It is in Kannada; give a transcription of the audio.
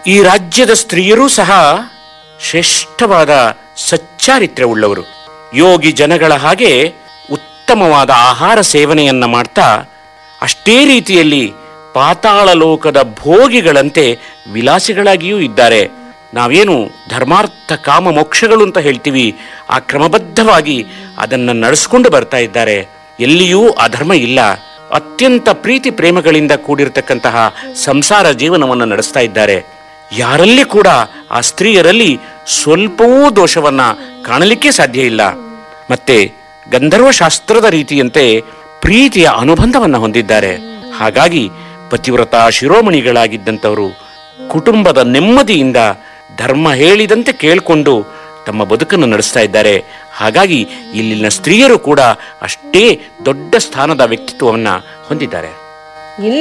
ಈ ರಾಜ್ಯದ ಸ್ತ್ರೀಯರೂ ಸಹ ಶ್ರೇಷ್ಠವಾದ ಸಚ್ಚಾರಿತ್ರ್ಯವುಳ್ಳವರು ಯೋಗಿ ಜನಗಳ ಹಾಗೆ ಉತ್ತಮವಾದ ಆಹಾರ ಸೇವನೆಯನ್ನ ಮಾಡ್ತಾ ಅಷ್ಟೇ ರೀತಿಯಲ್ಲಿ ಪಾತಾಳ ಲೋಕದ ಭೋಗಿಗಳಂತೆ ವಿಲಾಸಿಗಳಾಗಿಯೂ ಇದ್ದಾರೆ ನಾವೇನು ಧರ್ಮಾರ್ಥ ಕಾಮ ಮೋಕ್ಷಗಳು ಅಂತ ಹೇಳ್ತೀವಿ ಆ ಕ್ರಮಬದ್ಧವಾಗಿ ಅದನ್ನ ನಡೆಸ್ಕೊಂಡು ಬರ್ತಾ ಇದ್ದಾರೆ ಎಲ್ಲಿಯೂ ಅಧರ್ಮ ಇಲ್ಲ ಅತ್ಯಂತ ಪ್ರೀತಿ ಪ್ರೇಮಗಳಿಂದ ಕೂಡಿರತಕ್ಕಂತಹ ಸಂಸಾರ ಜೀವನವನ್ನು ನಡೆಸ್ತಾ ಇದ್ದಾರೆ ಯಾರಲ್ಲಿ ಕೂಡ ಆ ಸ್ತ್ರೀಯರಲ್ಲಿ ಸ್ವಲ್ಪವೂ ದೋಷವನ್ನ ಕಾಣಲಿಕ್ಕೆ ಸಾಧ್ಯ ಇಲ್ಲ ಮತ್ತೆ ಗಂಧರ್ವ ಶಾಸ್ತ್ರದ ರೀತಿಯಂತೆ ಪ್ರೀತಿಯ ಅನುಬಂಧವನ್ನ ಹೊಂದಿದ್ದಾರೆ ಹಾಗಾಗಿ ಪತಿವ್ರತ ಶಿರೋಮಣಿಗಳಾಗಿದ್ದಂಥವರು ಕುಟುಂಬದ ನೆಮ್ಮದಿಯಿಂದ ಧರ್ಮ ಹೇಳಿದಂತೆ ಕೇಳಿಕೊಂಡು ತಮ್ಮ ಬದುಕನ್ನು ನಡೆಸ್ತಾ ಇದ್ದಾರೆ ಹಾಗಾಗಿ ಇಲ್ಲಿನ ಸ್ತ್ರೀಯರು ಕೂಡ ಅಷ್ಟೇ ದೊಡ್ಡ ಸ್ಥಾನದ ವ್ಯಕ್ತಿತ್ವವನ್ನ ಹೊಂದಿದ್ದಾರೆ ಇಲ್ಲಿ